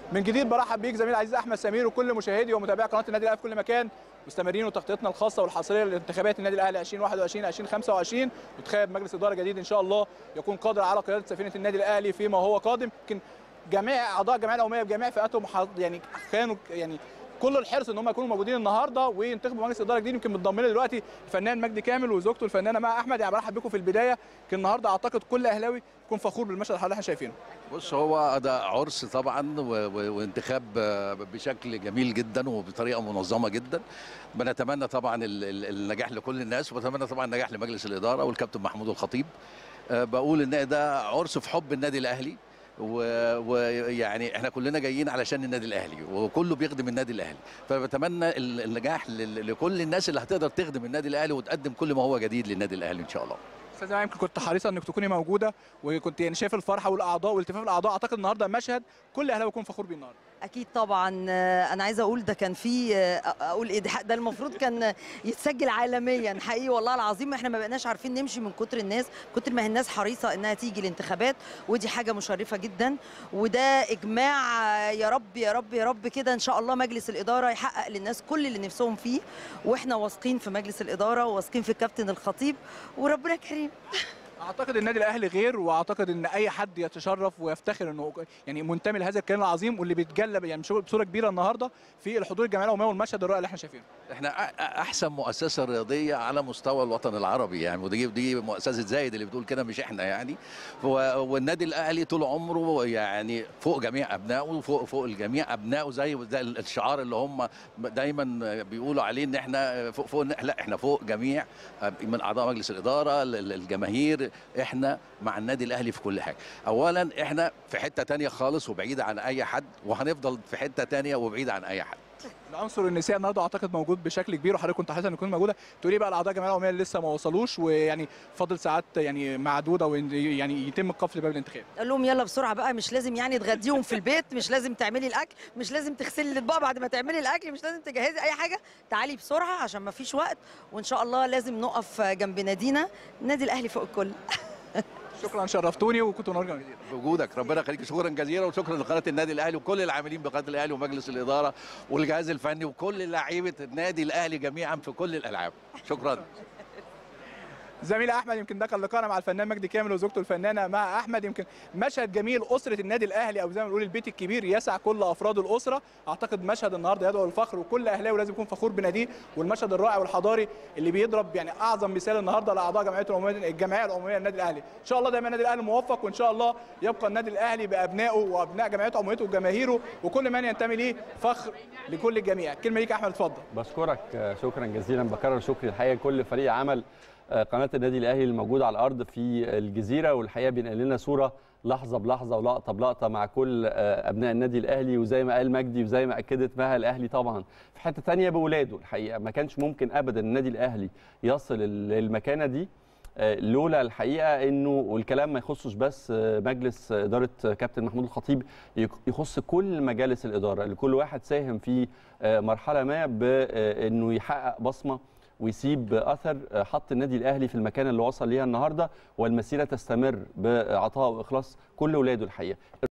من جديد برحب بيك زميل العزيز احمد سمير وكل مشاهدي ومتابعي قناه النادي الاهلي في كل مكان مستمرين وتغطيتنا الخاصه والحصريه لانتخابات النادي الاهلي 2021 2025 وانتخاب مجلس اداره جديد ان شاء الله يكون قادر على قياده سفينه النادي الاهلي فيما هو قادم يمكن جميع اعضاء الجمعيه العموميه بجميع فئاتهم يعني كانوا يعني كل الحرص ان هم يكونوا موجودين النهارده وينتخبوا مجلس اداره جديد يمكن متضمن دلوقتي الفنان مجدي كامل وزوجته الفنانه مها احمد يعني برحب بكم في البدايه يمكن النهارده اعتقد كل اهلاوي يكون فخور بالمشهد اللي احنا شايفينه بص هو ده عرس طبعا و- و- وانتخاب بشكل جميل جدا وبطريقه منظمه جدا بنتمنى طبعا ال- ال- النجاح لكل الناس وبتمنى طبعا النجاح لمجلس الاداره والكابتن محمود الخطيب أه، بقول ان ده عرس في حب النادي الاهلي و- ويعني احنا كلنا جايين علشان النادي الاهلي وكله بيخدم النادي الاهلي فبتمنى ال- النجاح لل- لكل الناس اللي هتقدر تخدم النادي الاهلي وتقدم كل ما هو جديد للنادي الاهلي ان شاء الله استاذ يمكن كنت حريصه انك تكوني موجوده وكنت يعني شايف الفرحه والاعضاء والتفاف الاعضاء اعتقد النهارده مشهد كل اهلاوي يكون فخور بيه النهارده اكيد طبعا آه، انا عايزه اقول ده كان في آه، اقول ايه ده ده المفروض كان يتسجل عالميا حقيقي والله العظيم احنا ما بقناش عارفين نمشي من كتر الناس كتر ما هي الناس حريصه انها تيجي الانتخابات ودي حاجه مشرفه جدا وده اجماع آه، يا رب يا رب يا رب كده ان شاء الله مجلس الاداره يحقق للناس كل اللي نفسهم فيه واحنا واثقين في مجلس الاداره وواثقين في الكابتن الخطيب وربنا كريم اعتقد النادي الاهلي غير واعتقد ان اي حد يتشرف ويفتخر انه يعني منتمي لهذا الكيان العظيم واللي بيتجلى يعني بصوره كبيره النهارده في الحضور الجماهيري العمومي والمشهد الرائع اللي احنا شايفينه احنا أ- أ- احسن مؤسسه رياضيه على مستوى الوطن العربي يعني ودي دي مؤسسه زايد اللي بتقول كده مش احنا يعني و- والنادي الاهلي طول عمره يعني فوق جميع ابنائه وفوق فوق الجميع ابنائه زي ده الشعار اللي هم دايما بيقولوا عليه ان احنا فوق فوق لا احنا فوق جميع من اعضاء مجلس الاداره ال- ال- الجماهير احنا مع النادي الاهلي في كل حاجه اولا احنا في حته تانية خالص وبعيده عن اي حد وهنفضل في حته تانية وبعيده عن اي حد العنصر النسائي النهارده اعتقد موجود بشكل كبير وحضرتك كنت حريصه ان يكون موجوده تقولي بقى الاعضاء الجمعيه العموميه اللي لسه ما وصلوش ويعني فاضل ساعات يعني معدوده ويعني يتم القفل باب الانتخاب قال لهم يلا بسرعه بقى مش لازم يعني تغديهم في البيت مش لازم تعملي الاكل مش لازم تغسلي الاطباق بعد ما تعملي الاكل مش لازم تجهزي اي حاجه تعالي بسرعه عشان ما فيش وقت وان شاء الله لازم نقف جنب نادينا النادي الاهلي فوق الكل شكرا شرفتوني وكنتوا منورين جدا بوجودك ربنا يخليك شكرا جزيلا وشكرا لقناه النادي الاهلي وكل العاملين بقناه الاهلي ومجلس الاداره والجهاز الفني وكل لعيبه النادي الاهلي جميعا في كل الالعاب شكرا زميلي احمد يمكن ده كان لقاءنا مع الفنان مجدي كامل وزوجته الفنانه مع احمد يمكن مشهد جميل اسره النادي الاهلي او زي ما بنقول البيت الكبير يسع كل افراد الاسره اعتقد مشهد النهارده يدعو للفخر وكل اهلاوي لازم يكون فخور بناديه والمشهد الرائع والحضاري اللي بيضرب يعني اعظم مثال النهارده لاعضاء جمعيه العموميه الجمعيه العموميه للنادي الاهلي ان شاء الله دايما النادي الاهلي موفق وان شاء الله يبقى النادي الاهلي بابنائه وابناء جمعيه عموميته وجماهيره وكل من ينتمي ليه فخر لكل الجميع كلمه ليك يا احمد اتفضل بشكرك آه، شكرا جزيلا بكرر شكري الحقيقه لكل فريق عمل آه، قناه النادي الاهلي الموجوده على الارض في الجزيره والحقيقه بينقل لنا صوره لحظه بلحظه ولقطه بلقطه مع كل آه، ابناء النادي الاهلي وزي ما قال مجدي وزي ما اكدت مها الاهلي طبعا في حته تانية باولاده الحقيقه ما كانش ممكن ابدا النادي الاهلي يصل للمكانه دي آه، لولا الحقيقه انه والكلام ما يخصش بس آه، مجلس اداره كابتن محمود الخطيب يك- يخص كل مجالس الاداره اللي كل واحد ساهم في آه، مرحله ما بانه يحقق بصمه ويسيب اثر آه، حط النادي الاهلي في المكان اللي وصل ليها النهارده والمسيره تستمر بعطاء واخلاص كل اولاده الحقيقه